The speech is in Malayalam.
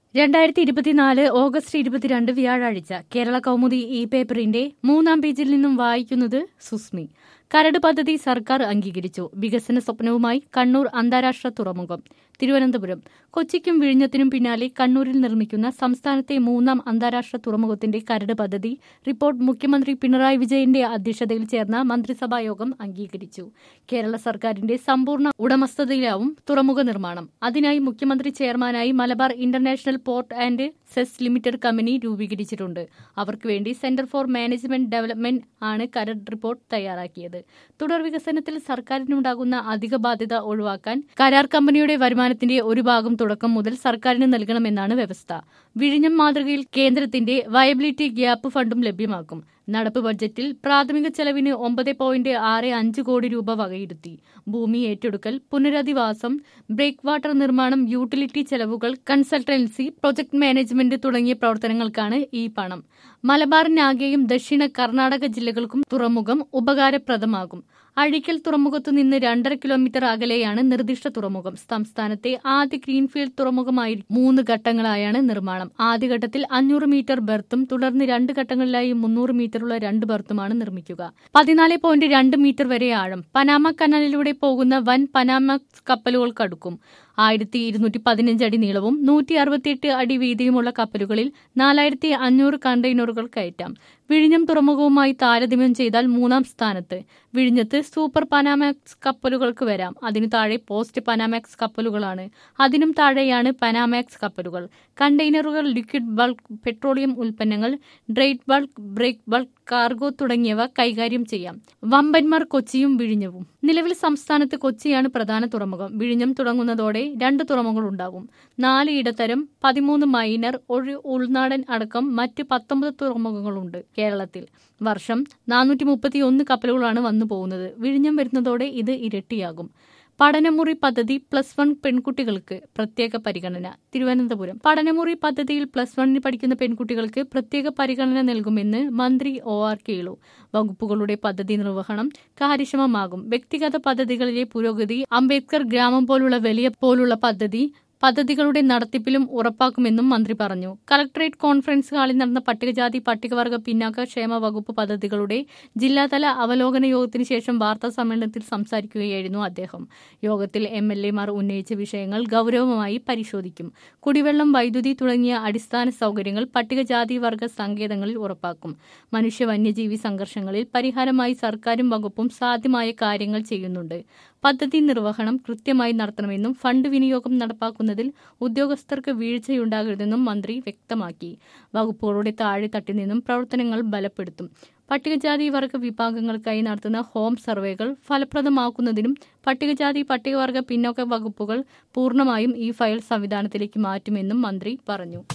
രണ്ടായിരത്തി ഇരുപത്തിനാല് ഓഗസ്റ്റ് ഇരുപത്തിരണ്ട് വ്യാഴാഴ്ച കേരള കൗമുദി ഇ പേപ്പറിന്റെ മൂന്നാം പേജിൽ നിന്നും വായിക്കുന്നത് സുസ്മി കരട് പദ്ധതി സർക്കാർ അംഗീകരിച്ചു വികസന സ്വപ്നവുമായി കണ്ണൂർ അന്താരാഷ്ട്ര തുറമുഖം തിരുവനന്തപുരം കൊച്ചിക്കും വിഴിഞ്ഞത്തിനും പിന്നാലെ കണ്ണൂരിൽ നിർമ്മിക്കുന്ന സംസ്ഥാനത്തെ മൂന്നാം അന്താരാഷ്ട്ര തുറമുഖത്തിന്റെ കരട് പദ്ധതി റിപ്പോർട്ട് മുഖ്യമന്ത്രി പിണറായി വിജയന്റെ അധ്യക്ഷതയിൽ ചേർന്ന മന്ത്രിസഭാ യോഗം അംഗീകരിച്ചു കേരള സർക്കാരിന്റെ സമ്പൂർണ്ണ ഉടമസ്ഥതയിലാവും തുറമുഖ നിർമ്മാണം അതിനായി മുഖ്യമന്ത്രി ചെയർമാനായി Malabar international port and SEZ limited company രൂപീകരിച്ചിട്ടുണ്ട് അവർക്ക് വേണ്ടി സെന്റർ ഫോർ മാനേജ്മെന്റ് ഡെവലപ്മെന്റ് ആണ് കരട് റിപ്പോർട്ട് തയ്യാറാക്കിയത് തുടർ വികസനത്തിൽ സർക്കാരിനുണ്ടാകുന്ന അധിക ബാധ്യത ഒഴിവാക്കാൻ കരാർ കമ്പനിയുടെ വരുമാനത്തിന്റെ ഒരു ഭാഗം തുടക്കം മുതൽ സർക്കാരിന് നൽകണമെന്നാണ് വ്യവസ്ഥ വിഴിഞ്ഞം മാതൃകയിൽ കേന്ദ്രത്തിന്റെ വയബിലിറ്റി ഗ്യാപ്പ് ഫണ്ടും ലഭ്യമാക്കും നടപ്പ് ബഡ്ജറ്റിൽ പ്രാഥമിക ചെലവിന് ഒമ്പത് പോയിന്റ് ആറ് അഞ്ച് കോടി രൂപ വകയിരുത്തി ഭൂമി ഏറ്റെടുക്കൽ പുനരധിവാസം ബ്രേക്ക് വാട്ടർ നിർമ്മാണം യൂട്ടിലിറ്റി ചെലവുകൾ കൺസൾട്ടൻസി പ്രൊജക്ട് മാനേജ്മെന്റ് തുടങ്ങിയ പ്രവർത്തനങ്ങൾക്കാണ് ഈ പണം മലബാറിനാകെയും ദക്ഷിണ കർണാടക ജില്ലകൾക്കും തുറമുഖം ഉപകാരപ്രദമാകും അഴീക്കൽ തുറമുഖത്തു നിന്ന് രണ്ടര കിലോമീറ്റർ അകലെയാണ് നിർദ്ദിഷ്ട തുറമുഖം സംസ്ഥാനത്തെ ആദ്യ ഗ്രീൻഫീൽഡ് തുറമുഖമായി മൂന്ന് ഘട്ടങ്ങളായാണ് നിർമ്മാണം ആദ്യഘട്ടത്തിൽ അഞ്ഞൂറ് മീറ്റർ ബെർത്തും തുടർന്ന് രണ്ട് ഘട്ടങ്ങളിലായി മുന്നൂറ് മീറ്ററുള്ള രണ്ട് ബെർത്തുമാണ് നിർമ്മിക്കുക പതിനാല് പോയിന്റ് രണ്ട് മീറ്റർ വരെ ആഴം പനാമ കനാലിലൂടെ പോകുന്ന വൻ പനാമ കപ്പലുകൾക്കടുക്കും ആയിരത്തി ഇരുന്നൂറ്റി പതിനഞ്ച് അടി നീളവും നൂറ്റി അറുപത്തിയെട്ട് അടി വീതിയുമുള്ള കപ്പലുകളിൽ നാലായിരത്തി അഞ്ഞൂറ് കണ്ടെയ്നറുകൾ കയറ്റാം വിഴിഞ്ഞം തുറമുഖവുമായി താരതമ്യം ചെയ്താൽ മൂന്നാം സ്ഥാനത്ത് വിഴിഞ്ഞത്ത് സൂപ്പർ പനാമാക്സ് കപ്പലുകൾക്ക് വരാം അതിനു താഴെ പോസ്റ്റ് പനാമാക്സ് കപ്പലുകളാണ് അതിനും താഴെയാണ് പനാമാക്സ് കപ്പലുകൾ കണ്ടെയ്നറുകൾ ലിക്വിഡ് ബൾക്ക് പെട്രോളിയം ഉൽപ്പന്നങ്ങൾ dried bulk break bulk cargo തുടങ്ങിയവ കൈകാര്യം ചെയ്യാം വമ്പന്മാർ കൊച്ചിയും വിഴിഞ്ഞവും നിലവിൽ സംസ്ഥാനത്ത് കൊച്ചിയാണ് പ്രധാന തുറമുഖം വിഴിഞ്ഞം തുടങ്ങുന്നതോടെ രണ്ട് തുറമുഖങ്ങൾ ഉണ്ടാകും നാല് ഇടത്തരം പതിമൂന്ന് മൈനർ ഒരു ഉൾനാടൻ അടക്കം മറ്റ് പത്തൊമ്പത് തുറമുഖങ്ങളുണ്ട് കേരളത്തിൽ വർഷം നാനൂറ്റി മുപ്പത്തിയൊന്ന് കപ്പലുകളാണ് വന്നു പോകുന്നത് വിഴിഞ്ഞം വരുന്നതോടെ ഇത് ഇരട്ടിയാകും പഠനമുറി പദ്ധതി പ്ലസ് വൺ പെൺകുട്ടികൾക്ക് പ്രത്യേക പരിഗണന തിരുവനന്തപുരം പഠനമുറി പദ്ധതിയിൽ പ്ലസ് വണ്ണിന് പഠിക്കുന്ന പെൺകുട്ടികൾക്ക് പ്രത്യേക പരിഗണന നൽകുമെന്ന് മന്ത്രി ഒ ആർ കേളു വകുപ്പുകളുടെ പദ്ധതി നിർവഹണം കാര്യക്ഷമമാകും വ്യക്തിഗത പദ്ധതികളിലെ പുരോഗതി അംബേദ്കർ ഗ്രാമം പോലുള്ള വലിയ പോലുള്ള പദ്ധതി പദ്ധതികളുടെ നടത്തിപ്പിലും ഉറപ്പാക്കുമെന്നും മന്ത്രി പറഞ്ഞു കളക്ടറേറ്റ് കോൺഫറൻസ് ഹാളിൽ നടന്ന പട്ടികജാതി പട്ടികവർഗ പിന്നാക്ക ക്ഷേമ വകുപ്പ് പദ്ധതികളുടെ ജില്ലാതല അവലോകന യോഗത്തിന് ശേഷം വാർത്താ സമ്മേളനത്തിൽ സംസാരിക്കുകയായിരുന്നു അദ്ദേഹം യോഗത്തിൽ എം എൽ എമാർ ഉന്നയിച്ച വിഷയങ്ങൾ ഗൌരവമായി പരിശോധിക്കും കുടിവെള്ളം വൈദ്യുതി തുടങ്ങിയ അടിസ്ഥാന സൗകര്യങ്ങൾ പട്ടികജാതി വർഗ സങ്കേതങ്ങളിൽ ഉറപ്പാക്കും മനുഷ്യ വന്യജീവി സംഘർഷങ്ങളിൽ പരിഹാരമായി സർക്കാരും വകുപ്പും സാധ്യമായ കാര്യങ്ങൾ ചെയ്യുന്നുണ്ട് പദ്ധതി നിർവഹണം കൃത്യമായി നടത്തണമെന്നും ഫണ്ട് വിനിയോഗം നടപ്പാക്കുന്നതിൽ ഉദ്യോഗസ്ഥർക്ക് വീഴ്ചയുണ്ടാകരുതെന്നും മന്ത്രി വ്യക്തമാക്കി വകുപ്പുകളുടെ താഴെ തട്ടി നിന്നും പ്രവർത്തനങ്ങൾ ബലപ്പെടുത്തും പട്ടികജാതി വർഗ വിഭാഗങ്ങൾക്കായി നടത്തുന്ന ഹോം സർവേകൾ ഫലപ്രദമാക്കുന്നതിനും പട്ടികജാതി പട്ടികവർഗ പിന്നോക്ക വകുപ്പുകൾ പൂർണ്ണമായും ഈ ഫയൽ സംവിധാനത്തിലേക്ക് മാറ്റുമെന്നും മന്ത്രി പറഞ്ഞു